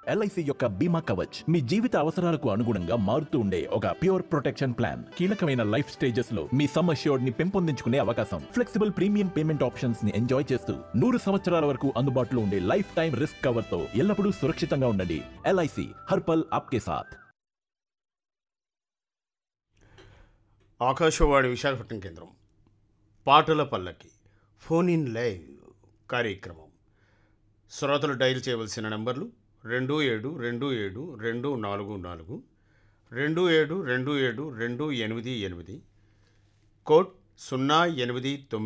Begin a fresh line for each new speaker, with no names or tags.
LIC యొక్క బీమా కవచ్ మీ జీవిత అవసరాలకు అనుగుణంగా మారుతూ ఉండే ఒక ప్యూర్ ప్రొటెక్షన్ ప్లాన్ కీలకమైన లైఫ్ స్టేజెస్ లో మీ సమ్ అష్యూర్డ్ ని పెంపొందించుకునే అవకాశం ఫ్లెక్సిబుల్ ప్రీమియం పేమెంట్ ఆప్షన్స్ ని ఎంజాయ్ చేస్తూ నూరు సంవత్సరాల వరకు అందుబాటులో ఉండే లైఫ్ టైం రిస్క్ కవర్ తో ఎల్లప్పుడూ సురక్షితంగా ఉండండి ఎల్ఐసి హర్పల్ ఆప్కే సాథ్
ఆకాశవాణి విశాఖపట్నం కేంద్రం పాటల పల్లకి ఫోన్ ఇన్ లైవ్ కార్యక్రమం శ్రోతలు డైల్ చేయవలసిన నెంబర్లు రెండు ఏడు రెండు ఏడు రెండు నాలుగు నాలుగు రెండు ఏడు రెండు ఏడు రెండు ఎనిమిది ఎనిమిది కోడ్ సున్నా ఎనిమిది తొమ్మిది